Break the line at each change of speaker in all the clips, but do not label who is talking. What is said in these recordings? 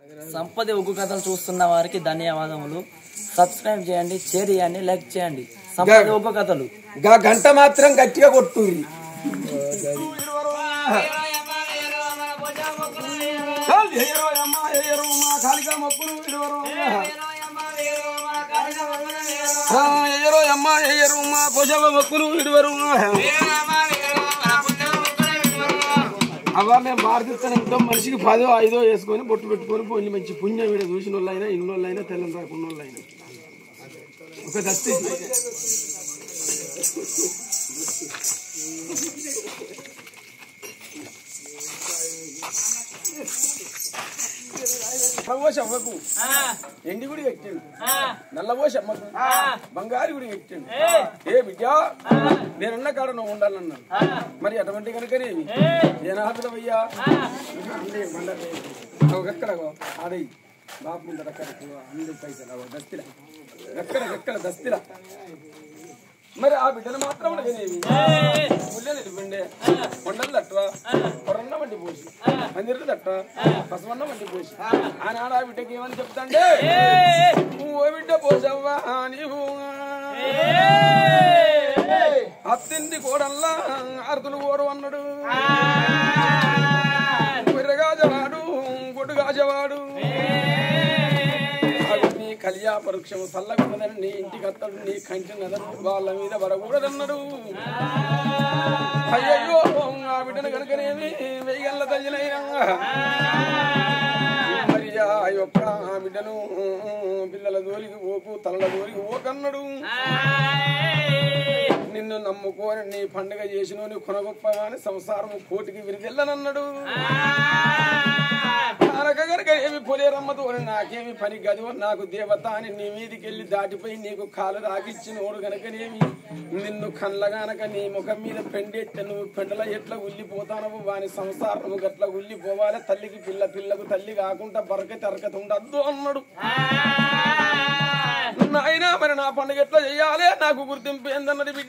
సంపద ఉగ్గు కథలు చూస్తున్న వారికి ధన్యవాదములు సబ్స్క్రైబ్ చేయండి షేర్ చేయండి లైక్ చేయండి సంపద ఉగ్గు కథలు
గా గంట మాత్రం గట్టిగా కొట్టుర్రి ఎయ్యరో అమ్మ ఎయ్యరో మా కాలికా మొక్కులు విడవరో ఆ, ఎయ్యరో అమ్మ ఎయ్యరు మా భుజవ మొక్కులు విడవరు అవ్వ మేము భారతీస్తాను ఎంతో మనిషికి పదో ఐదో వేసుకొని బొట్టు పెట్టుకొని పోయి మంచి పుణ్యం వీడ చూసిన వాళ్ళైనా ఇన్ని వాళ్ళైనా తెల్లని రాకుండా వాళ్ళైనా ఒక దస్తి నల్లబోసి అమ్మకు ఎండి గుడి కట్టాడు నల్లబోసి అమ్మకు బంగారు గుడి కట్టాడు ఏ బిడ్డ నేనున్న కాడ నువ్వు ఉండాలన్నాను మరి అటువంటి కనుకనేవి ఏనాథులవయ్యా ఎక్కడ ఆడై బాపు ముందర అక్కడ అన్ని పైసలు అవ దస్తిల ఎక్కడ ఎక్కడ దస్తిల మరి ఆ బిడ్డను మాత్రం అడగనేవి ముళ్ళే నిలిపిండే కొండలు తట్ట కొరన్న వంటి పోసి మందిరం తట్ట పసవన్న వంటి పోసి ఆనాడు ఆ బిడ్డకి ఏమని చెప్తాండే ఓ బిడ్డ పోసవ్వా నీవు అత్తింటి కోడల్లా అర్ధులు కోరు అన్నాడు విరగాజవాడు గుడ్డుగాజవాడు నీ కళ్యా పరుక్షము చల్లగున్నదని నీ ఇంటికి అత్తడు నీ కంటి నదరు వాళ్ళ మీద పడకూడదన్నాడు అయ్యయ్యో ఆ బిడ్డను కనుకనేమి వెయ్యల్ల తల్లినైనా మరి ఆ యొక్క ఆ బిడ్డను పిల్లల దోలికి ఓకు తలల దోలికి ఓకన్నాడు నిన్ను నమ్ముకోని నీ పండుగ చేసిన కొనగొప్పవాని సంసారం కోటికి విరిదెల్లనన్నాడు అనక గనక ఏమి పొలేరమ్మతో నాకేమి పని గదివో నాకు దేవత అని నీ మీదికి వెళ్ళి దాటిపోయి నీకు కాలు రాకిచ్చినోడు గనకనేమి నిన్ను కళ్ళగానక నీ ముఖం మీద పెండెట్ట నువ్వు పెండల ఎట్లా ఉల్లిపోతానవు వాని సంసారం గట్ల ఉల్లిపోవాలి తల్లికి పిల్ల పిల్లకు తల్లి కాకుండా బరక తరకత ఉండద్దు అన్నాడు నాయనా మరి నా పండుగ ఎట్లా చెయ్యాలి నాకు గుర్తింపు ఏందన్నది బిడ్డ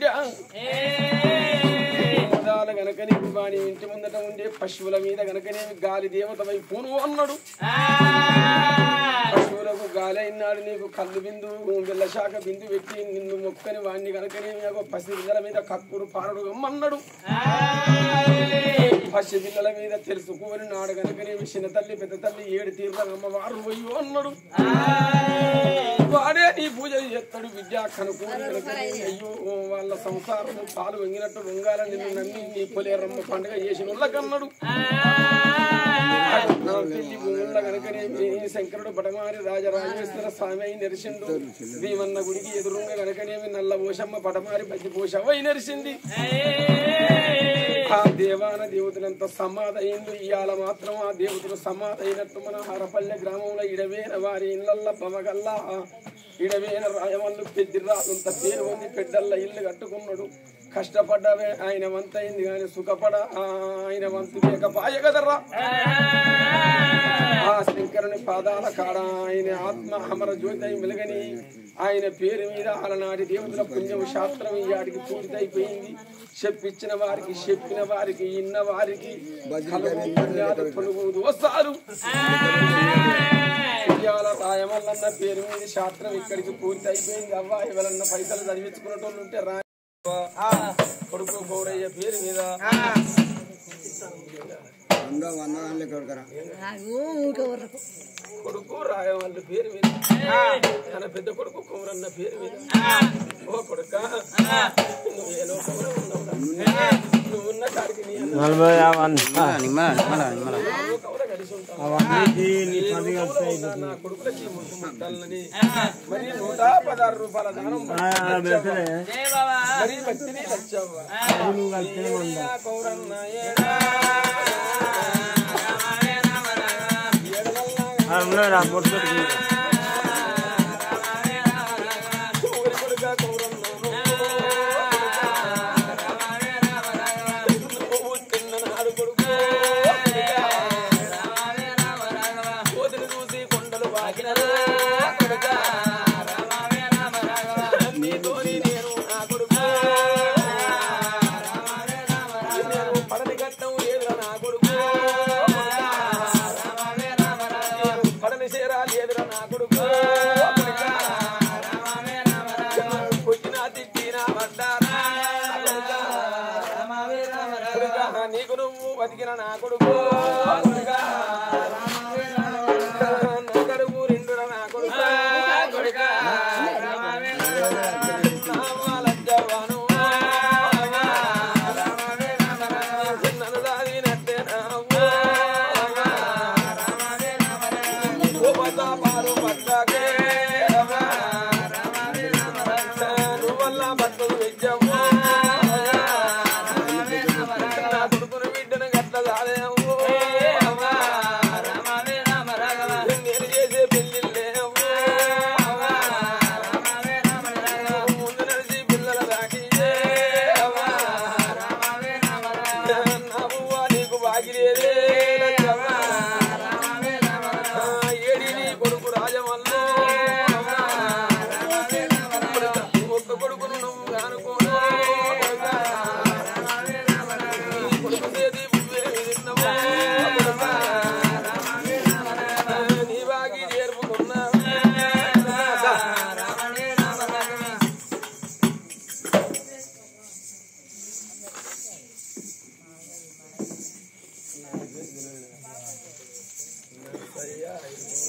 ఉదాల గనకనేమి వాని ఇంటి ముందట ఉండే పశువుల మీద గనకనేమి గాలి దేవత వైపును అన్నాడు పశువులకు గాలి అయినాడు నీకు కళ్ళు బిందు బిల్లశాఖ బిందు పెట్టి నిన్ను మొక్కని వాడిని గనకనేమి ఒక పసి పిల్లల మీద కక్కురు పారడు అమ్మన్నాడు పసి పిల్లల మీద తెలుసుకోని నాడు గనకనేమి చిన్న తల్లి పెద్ద తల్లి ఏడు తీర్ల అమ్మవారు పోయి అన్నాడు వాడే నీ పూజలు చేస్తాడు విద్యా కనుకోని కనుకనేమి అయ్యో వాళ్ళ సంసారం పాలు వంగినట్టు వంగాలని నిన్ను నమ్మి నీ పొలేరమ్మ పండుగ చేసిన వాళ్ళకన్నాడు నా పెళ్లి భూముల గనకనేమి శంకరుడు పటమారి రాజరాజేశ్వర స్వామి అయి నెరిసిండు భీమన్న గుడికి ఎదురుంగ గనకనేమి నల్ల పోషమ్మ పటమారి బజ్జి పోషవ్వ అయి నెరిసింది ఆ దేవాన దేవతలంత సమాధ అయింది ఇవాళ మాత్రం ఆ దేవతలు సమాధ అయినట్టు మన హరపల్లె గ్రామంలో ఇడవేన వారి ఇళ్ళల్ల బమగల్లా ఇడవేన రాయవల్లు పెద్దిరాజంత పేరు ఉంది పెద్దల్ల ఇల్లు కట్టుకున్నాడు కష్టపడ్డవే ఆయన వంతయింది కానీ సుఖపడ ఆయన వంతు లేకపాయ కదర్రా ఆ శంకరుని పాదాల కాడ ఆయన ఆత్మ అమర జ్యోతి వెలుగని ఆయన పేరు మీద అలనాటి దేవతల పుణ్యం శాస్త్రం ఈ ఆడికి పూర్తయిపోయింది చెప్పించిన వారికి చెప్పిన వారికి ఇన్న వారికి కలుగు పుణ్యాలు పొలుగు దోస్తారు ఇవాళ రాయమల్లన్న పేరు మీద శాస్త్రం ఇక్కడికి పూర్తి అయిపోయింది అవ్వ ఎవరన్నా పైసలు చదివించుకున్నట్టు ఉంటే రా కొడుకు గౌరయ్య పేరు మీద కొడుకు రాయవాళ్ళ పేరు మీద తన పెద్ద కొడుకు కౌరన్న పేరు మీద ఓ కొడుక నువ్వు ఏదో కౌర ఉన్నావురా నువ్వు ఉన్న కాడికి నీ నువ్వు కౌర కలిసి ఉంటావు నా కొడుకులకి ముద్దు ముట్టాలని మరి నూట పదహారు రూపాయల దానం మరి భక్తిని లచ్చవ్వ ఏలా కౌరన్న ఏలా ఏడలల్లా ఊరి కొడుక కౌరన్న నువ్వు తిన్ననాడు కొడుకు కోతిని చూసి కొండలు బాకినరా కొడుక నీతోని నేను నా కొడుకు నేను పడని ఘట్టం లేదురా నా కొడుకు నేను పడని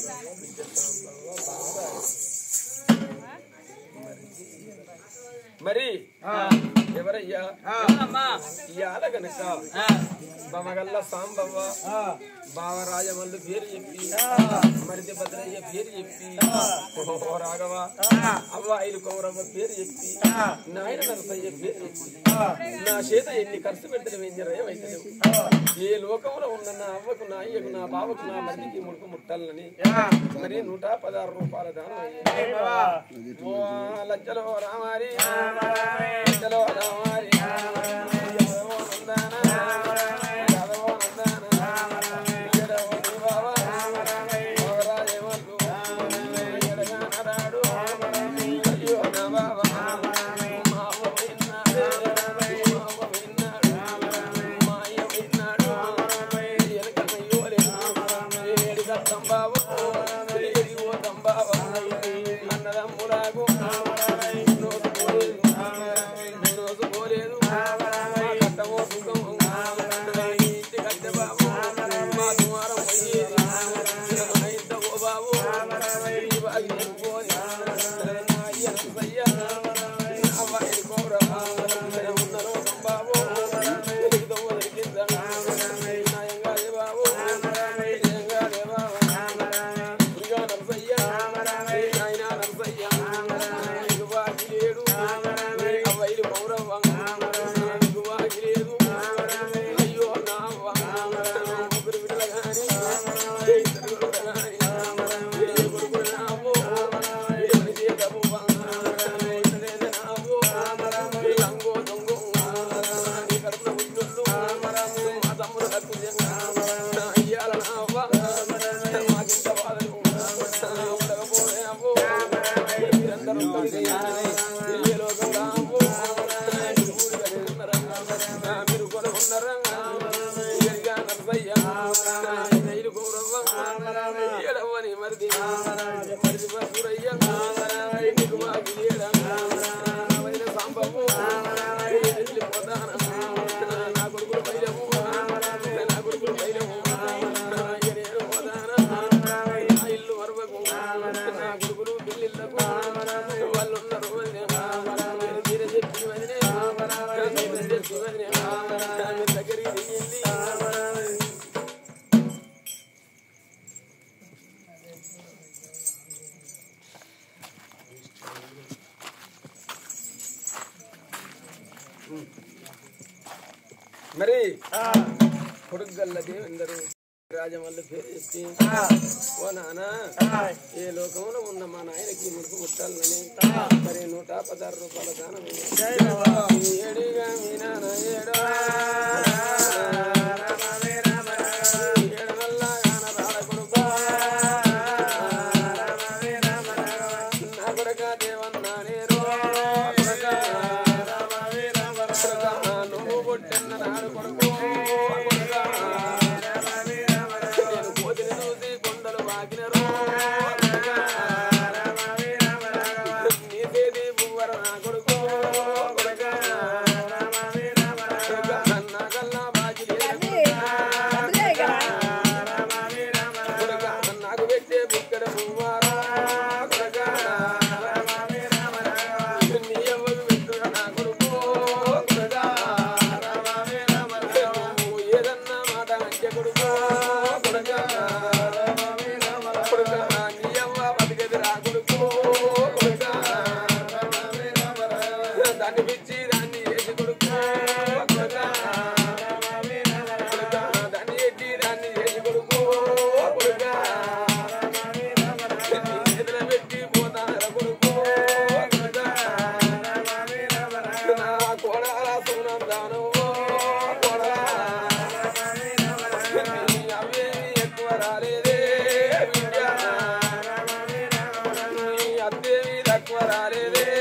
మరి ఎవరయ్యా ఇవాళ గనక బమగల్ల సాంబవ్వ బావరాజమల్లు పేరు చెప్పి మరిది భద్రయ్య పేరు చెప్పి ఓ రాఘవ అవ్వ ఐదు కౌరవ్వ పేరు చెప్పి నాయన నరసయ్య పేరు చెప్పి నా చేత ఎన్ని ఖర్చు పెడతాడు వెంజరయ్యవైతలేవు ఏ లోకంలో ఉన్న నా అవ్వకు నా అయ్యకు నా బావకు నా మరిదికి ముడుకు ముట్టాలని మరి నూట పదహారు రూపాయల దానం అయ్యాయి. ఓ లజ్జలో రామారి లజ్జలో రామారి యాదవో నందన, యాదవో నందన, ఈడవో దేవావ, ఓరాజేవల్లు, ఈడగా నడాడు, అయ్యో నా బావ, మా అవ్వ విన్నాడు, మా అవ్వ విన్నాడు, మా అయ్య విన్నాడు, ఎనకయ్యో లేదు, ఏడిగ తంబావు, ఏడిగో తంబావ, అన్నదమ్ములాగు, రోజు పోలేదు, రోజు పోలేదు, మా కట్టమో సుఖము, ఇంటి కట్టె బాబు, మా దుమారం పోయేది, మా ఇంట ఓ బాబు, ఈ బాగి చెప్పుకొని, నా అయ్యను సయ్య, అవ్వ ఎడుకోరా, ఉన్నరో బాబు, ఎదుగుతో ఒదిగిందా, నాయంగా లే బాబు, నాయంగా లే బాబు, ఇదిగో నరసయ్య, నాయన నరసయ్య, నీకు బాకి లేడు, అవ్వైలు పౌరవ్వ, నీకు బాకి లేదు, అయ్యో నా అవ్వ, ముగ్గురు బిడ్డలు గాని, ఇద్దరు కొడుకులు గాని, ఏ కొడుకులు నావో, ఎవరి చేత బువ్వ, ఇతడేదే నావో, లంగో దొంగో, నీ కడుపులో పుట్టినోళ్ళు, మా తమ్ముడు హక్కు చేస్తా, నా అయ్యాల నా అవ్వ, మాకింత బాధలు, ఉండకపోతే అవ్వో, మీరందరూ కలిసి ఏ లోకం రావో, మీరు ఊరిగా ఉన్నారా, మీరు కూడా ఉన్నారా, ఏడిగా నరసయ్య, నైలు గౌరవ్వ, ఏడవ్వని మరిది, మరిది బసూరయ్య, నీకు మాకి ఏడా, వైన సాంబవ్వు, వెళ్ళిపోతానా, నా కొడుకులు బయలవు, నా కొడుకులు బయలవు, ఇక నేను పోతానా, నా ఇల్లు మరవకు, నా కొడుకులు పిల్లిళ్ళకు, వాళ్ళు ఉన్నారు వదినే, నేను తీర చెప్పి వదినే, తీర చెప్పి వదినే, మీ దగ్గరికి దిగింది. మరి కొడుకు గల్ల దేవేందరు రాజమల్లి పేరు చెప్పి ఓ నాన్న ఏ లోకంలో ఉన్న మా నాయనకి ముడుపు ముట్టాలని మరి నూట పదహారు రూపాయల దానం ఇయ్యి. ఏడిగా మీ నాన్న ఏడా ఏడవల్లా గాన రాడ కొడుకా. నా కొడుక దేవన్నా నేను కొడుకా. కొడుకా, నువ్వు పుట్టిన నాడు కొడుకు కొడుకా. నేను కోతిని చూసి కొండలు వాకినరు నీ తేది పువ్వర నా కొడుకు కొడుకా. కొడుకా, నా కల్లా బాకి లేదు కొడుకా. నాకు పెట్టే బుక్కడ పువ్వారా కొడుకా. నీ అవ్వకు పెట్టురా నా కొడుకు కొడుకా. నువ్వు ఏదన్నా మాట అంటే కొడుకు కొడుకా. కొడుకా, నీ అవ్వ బతికేది రా కొడుకు కొడుకా. దాన్ని పిచ్చి దాన్ని వేసి కొడుకు కొడుకా. కొడుకా, దాన్ని ఎట్టి దాన్ని వేసి కొడుకు కొడుకా. నీ చేతిలో పెట్టి పోతానర కొడుకు కొడుకా. నా కోడల సునం దానవు కోడలా. నీ అవ్వేమి ఎక్కువ రాలేదే బిడ్డ. నీ అత్తేమి తక్కువ రాలేదే